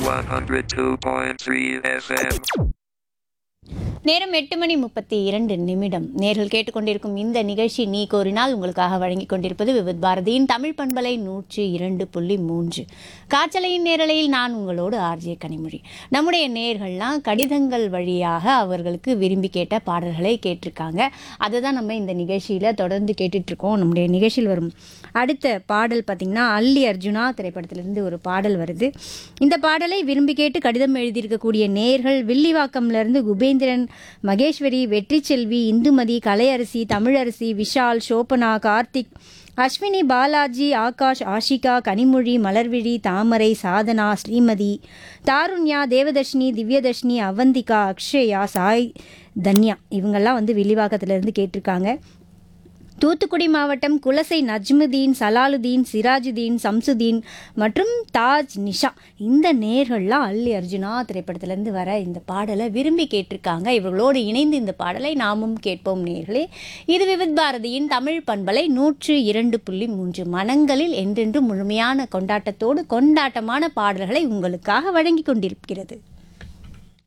102.3 FM. நேரம் எட்டு மணி முப்பத்தி இரண்டு நிமிடம் நேர்கள் கேட்டுக்கொண்டிருக்கும் இந்த நிகழ்ச்சி நீ கோரினால் உங்களுக்காக வழங்கிக் கொண்டிருப்பது விவித் பாரதியின் தமிழ் பண்பலை நூற்றி இரண்டு புள்ளி மூன்று காற்றலையின் நேரலையில் நான் உங்களோடு ஆர்ஜே கனிமொழி நம்முடைய நேர்கள்லாம் கடிதங்கள் வழியாக அவர்களுக்கு விரும்பி கேட்ட பாடல்களை கேட்டிருக்காங்க அதை தான் நம்ம இந்த நிகழ்ச்சியில் தொடர்ந்து கேட்டுட்டு இருக்கோம் நம்முடைய நிகழ்ச்சியில் வரும் அடுத்த பாடல் பார்த்திங்கன்னா அல்லி அர்ஜுனா திரைப்படத்திலிருந்து ஒரு பாடல் வருது இந்த பாடலை விரும்பி கேட்டு கடிதம் எழுதியிருக்கக்கூடிய நேர்கள் வில்லிவாக்கம்லேருந்து குபேந்திரன் மகேஸ்வரி வெற்றி செல்வி இந்துமதி கலையரசி தமிழரசி விஷால் சோபனா கார்த்திக் அஸ்வினி பாலாஜி ஆகாஷ் ஆஷிகா கனிமொழி மலர்விழி தாமரை சாதனா ஸ்ரீமதி தாருண்யா தேவதர்ஷினி திவ்யதர்ஷினி அவந்திகா அக்ஷயா சாய் தன்யா இவங்கெல்லாம் வந்து வில்லிவாக்கத்திலிருந்து கேட்டிருக்காங்க தூத்துக்குடி மாவட்டம் குலசை நஜ்முதீன் சலாலுதீன் சிராஜுதீன் சம்சுதீன் மற்றும் தாஜ் நிஷா இந்த நேர்கள்லாம் அல்லி அர்ஜுனா திரைப்படத்திலேருந்து வர இந்த பாடலை விரும்பி கேட்டிருக்காங்க இவர்களோடு இணைந்து இந்த பாடலை நாமும் கேட்போம் நேர்களே இது விவித் பாரதியின் தமிழ் பண்பலை நூற்று இரண்டு புள்ளி மூன்று மனங்களில் என்றென்றும் முழுமையான கொண்டாட்டத்தோடு கொண்டாட்டமான பாடல்களை உங்களுக்காக வழங்கி கொண்டிருக்கிறது